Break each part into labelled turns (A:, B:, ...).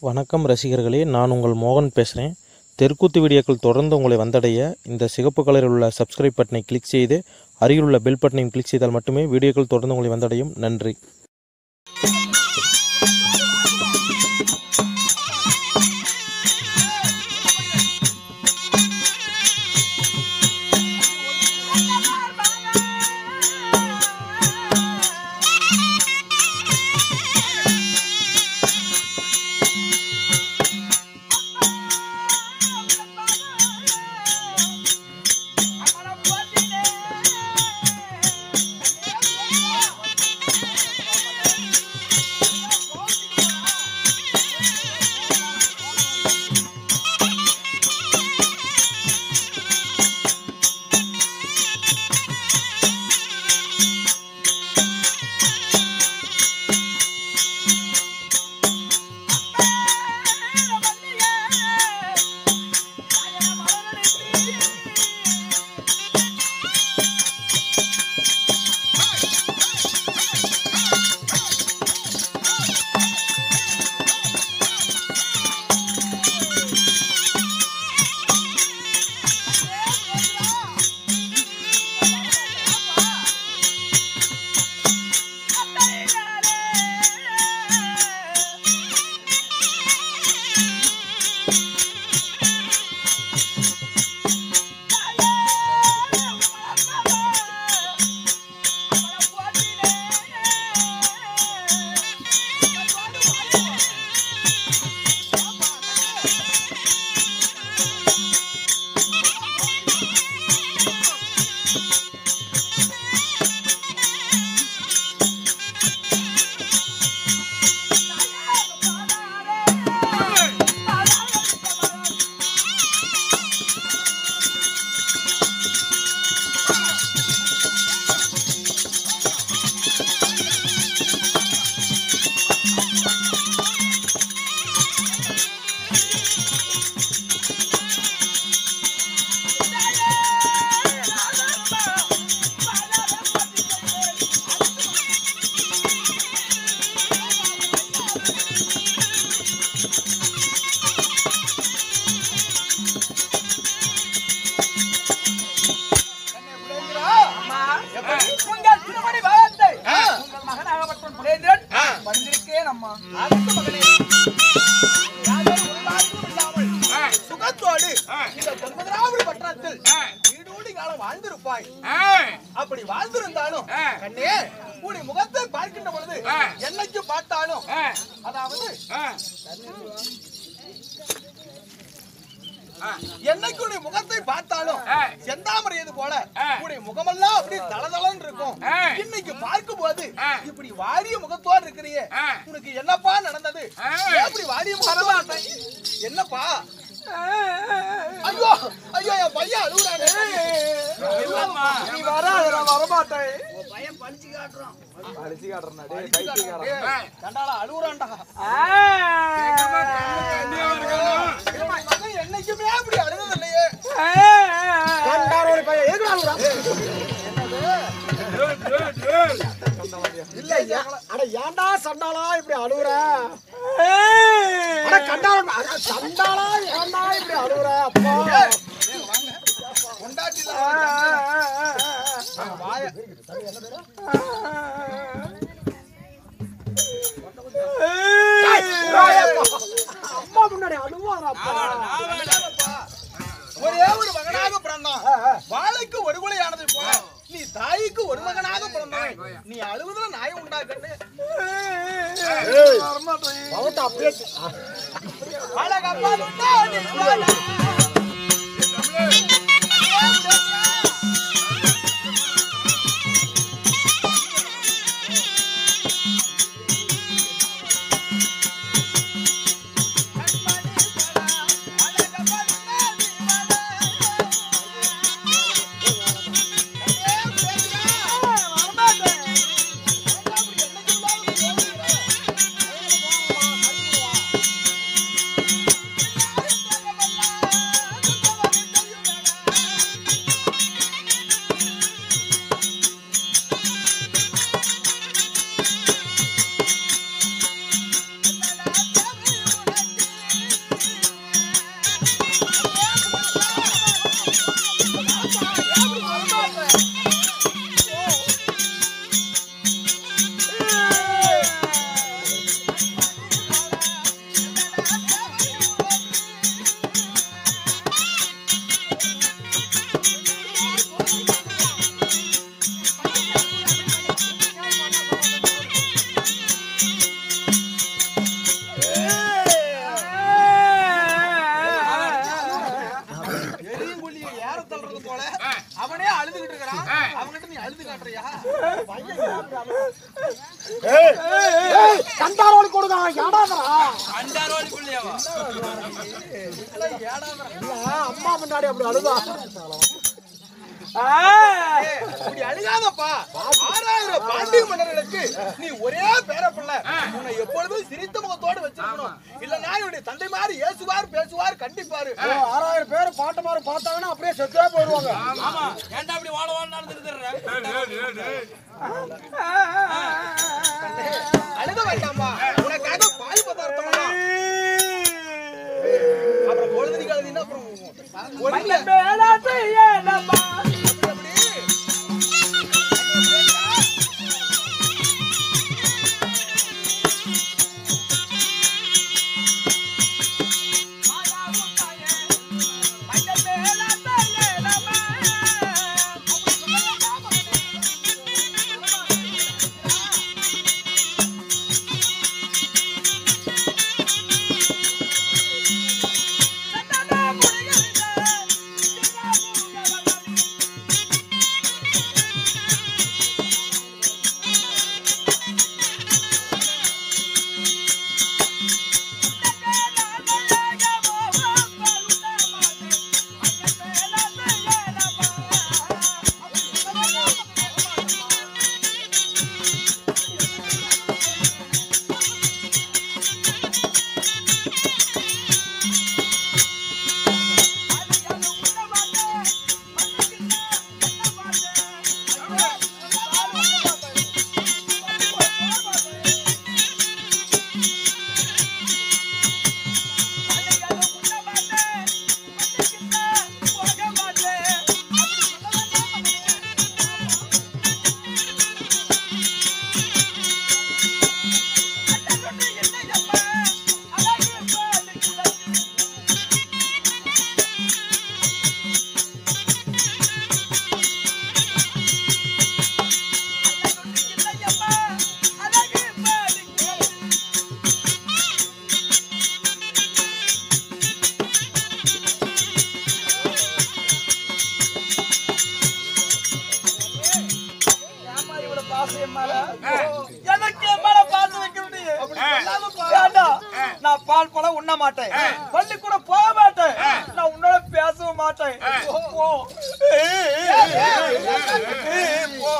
A: வணக்கம் ரசிகர்களே நான் உங்கள் மோகன் பேசுகிறேன் தெற்குத்து வீடியோக்கள் தொடர்ந்து உங்களை வந்தடைய இந்த சிகப்பு கலரில் உள்ள சப்ஸ்கிரைப் பட்டனை கிளிக் செய்து அருகில் உள்ள பெல் பட்டனையும் கிளிக் செய்தால் மட்டுமே வீடியோக்கள் தொடர்ந்து உங்களை வந்தடையும் நன்றி
B: உங்கள் திருமணி வாழ்த்தை உங்கள் மகனாகப்பட்டவன் புரேந்திரன் வந்திருக்கேன் அம்மா அடுத்த மகனே யாதொரு உள்நாட்டிலும் இல்லாமல் சுகத்தோடு இந்த தொன்பதாவது பட்டணத்தில் வீடோடி காலம் வாழ்ந்திருப்பாய் அப்படி வாழ்ந்திருந்தாலும் கண்ணே உன்னை முகத்தை பார்க்கின்ற பொழுது என்னைக்கு பார்த்தாலும் அதாவது என்னைக்கு உன்னை முகத்தை பார்த்தாலும் செந்தாமரை இது போல உன்னை முகமெல்லாம் அப்படி தளதளன்னு இருக்கும் இன்னைக்கு பார்க்கும் போது இப்படி வாரிய முகத்தோடு இருக்கிறியே உனக்கு என்னப்பா நடந்தது ஏன் இப்படி வாரிய முகத்தோடு என்னப்பா ஐயோ ஐயோ என் பையன் அழுகுறானே நீ வராத நான் வரமாட்டேன் கண்டாளா அழுகுறான்டா என் மகன் என்னைக்குமே அப்படி அழுகுறது இல்லையே இல்ல ஐயா
C: அட ஏன்டா சண்டாளா இப்படி அழுகுற அட கண்டாளா அட சண்டாளா ஏன்டா இப்படி அழுகுற அப்பா
B: கொண்டாட்டி
C: அம்மா முன்னாடி அழுவாரா அப்பா
B: ஒரே ஒரு மகனாக பிறந்தான் வாழைக்கு ஒரு குலையானது போல நீ தாய்க்கு ஒரு மகனாக பிறந்தவன் நீ அழுவதுல நாயம் உண்டாக்கன்னு
C: பவட்ட அப்படியே
B: அழகப்பா நீ வாழ. காட்டுறியா
C: ஏய், ஏய், கண்டாரோடு கொடுங்க ஏடாதரா அம்மா முன்னாடி அப்படி அழுதா
B: இப்படி அழுகாதப்பா ஆறாயிரம் பாண்டிய மன்னர்களுக்கு நீ ஒரே பேர பிள்ளை உன்னை எப்பொழுதும் சிரித்த முகத்தோடு வச்சிருக்கணும் இல்லன்னா இவருடைய தந்தை மாதிரி ஏசுவார் பேசுவார் கண்டிப்பாரு
C: ஓ, ஆறாயிரம் பேர் பாட்டு மாதிரி பார்த்தாங்கன்னா அப்படியே செத்தே போயிடுவாங்க
B: அழுத வேண்டாமா உனக்காக பால் பதார்த்தம் எல்லாம். அப்புறம் பொழுது கழுதினா அப்புறம் ஒண்ணுல. அப்படி.
D: நான் பால் பழம் உண்ண மாட்டேன் பள்ளிக்கூடம் போக மாட்டேன் நான் உன்னோட பேசவும் மாட்டேன் போ. போ.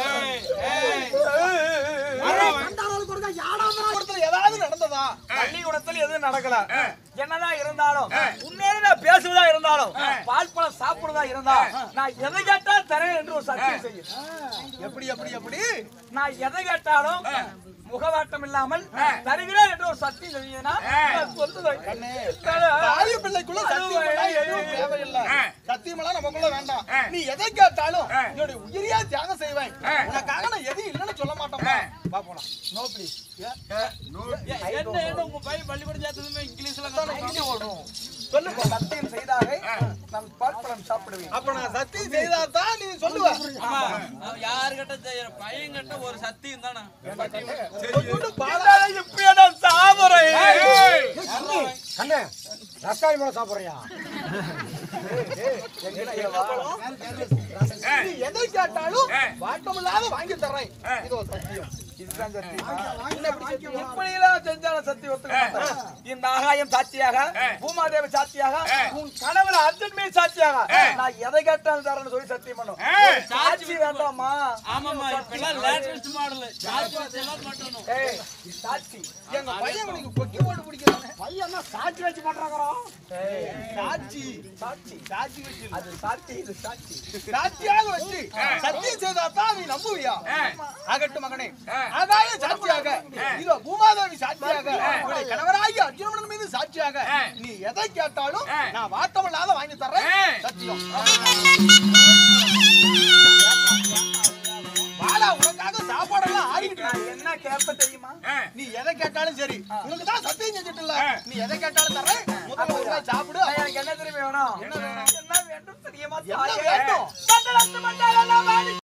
C: கண்டாரோடு கொடுங்க ஏடாதரா
B: ஒருத்தர் ஏதாவது நடந்ததா
D: பள்ளிக்கூடத்தில் எதுவும் நடக்கல என்னதான் இருந்தாலும் உன்னோட நான் பேசுவதா இருந்தாலும் பால் பழம் சாப்பிடுறதா இருந்தா நான் எதை கேட்டாலும் தரேன் என்று ஒரு சத்தியம் செய்யும்
B: எப்படி எப்படி எப்படி
D: நான் எதை கேட்டாலும் முகவாட்டம் இல்லாமல் தருகிறேன் என்று ஒரு சத்தியம் செய்யுதுன்னா நான் சொல்லுவேன்
B: தாய் பிள்ளைக்குள்ள சத்தியம் எல்லாம் எதுவும் தேவையில்லை சத்தியமெல்லாம் நமக்குள்ள வேண்டாம் நீ எதை கேட்டாலும் என்னுடைய உயிரியா தியாகம் செய்வேன் உனக்காக நான் எது இல்லைன்னு சொல்ல மாட்டோமா வா போலாம் நோ ப்ளீஸ்
D: என்ன என்ன உங்க பையன் பள்ளிக்கூடம் சேர்த்ததுமே இங்கிலீஷ்ல சொல்லுங்க சத்தியம் செய்தாக நான் பாற்பழம் சாப்பிடுவேன்
B: அப்ப நான் சத்தியம் செய்தா தான் நீ சொல்லுவ
E: யாருகிட்ட செய்யற பையன் கிட்ட ஒரு சத்தியம் தானே
B: கொஞ்சோண்டு பாலா
D: இப்ப நான் சாப்பிடுறேன்
C: கண்ணே ரஸ்தாய் மேல சாப்பிடுறியா
B: நீ எதை கேட்டாலும் வாட்டமில்லாத வாங்கி தர்றேன் இது ஒரு சத்தியம்
D: இதுதான் சத்தியம் இப்படியெல்லாம் செஞ்சாலும் சத்தியம் ஒத்துக்க மாட்டேன். இந்த ஆகாயம் சாட்சியாக பூமாதேவி சாட்சியாக உன் கணவன் அர்ஜுன் மீது சாட்சியாக நான் எதை கேட்டாலும் தரேன்னு சொல்லி சத்தியம் பண்ணும் சாட்சி வேண்டாமா
E: ஆமாமா இப்ப எல்லாம் லேட்டஸ்ட் மாடல் சாட்சி வச்செல்லாம் மாட்டணும்
D: ஏய் இது சாட்சி
B: எங்க பையன் உனக்கு கொக்கி போட்டு பிடிக்கிறானே
C: பையன் தான் சாட்சி வச்சு பண்றாங்கிறோம்
B: சாட்சி
D: சாட்சி
B: சாட்சி வச்சு
D: அது சாட்சி இது சாட்சி
B: சாட்சியாக வச்சு சத்தியம் செய்தா தான் நீ நம்புவியா ஆகட்டும் மகனே ஆகாய சாட்சியாக இதோ பூமாதேவி சாட்சியாக உன்னுடைய கணவராகி அர்ஜுனன் மீது சாட்சியாக நீ எதை கேட்டாலும் நான் வாட்டமில்லாத வாங்கி தர்றேன் சத்தியம் வாடா உனக்காக சாப்பாடெல்லாம் ஆடிட்டு
D: நான் என்ன கேட்ப தெரியுமா
B: நீ எதை கேட்டாலும் சரி உனக்கு தான் சத்தியம் செஞ்சுட்டு நீ எதை கேட்டாலும் தர்றேன் முதல்ல ஒரு நாள் சாப்பிடு
D: நான் எனக்கு என்ன தெரியுமா வேணும்
B: என்ன வேணும்?
D: என்ன வேண்டும் தெரியுமா
B: என்ன
D: தாயே?
B: வேண்டும்?
D: மண்டலத்து மண்டலம் நான் வாடி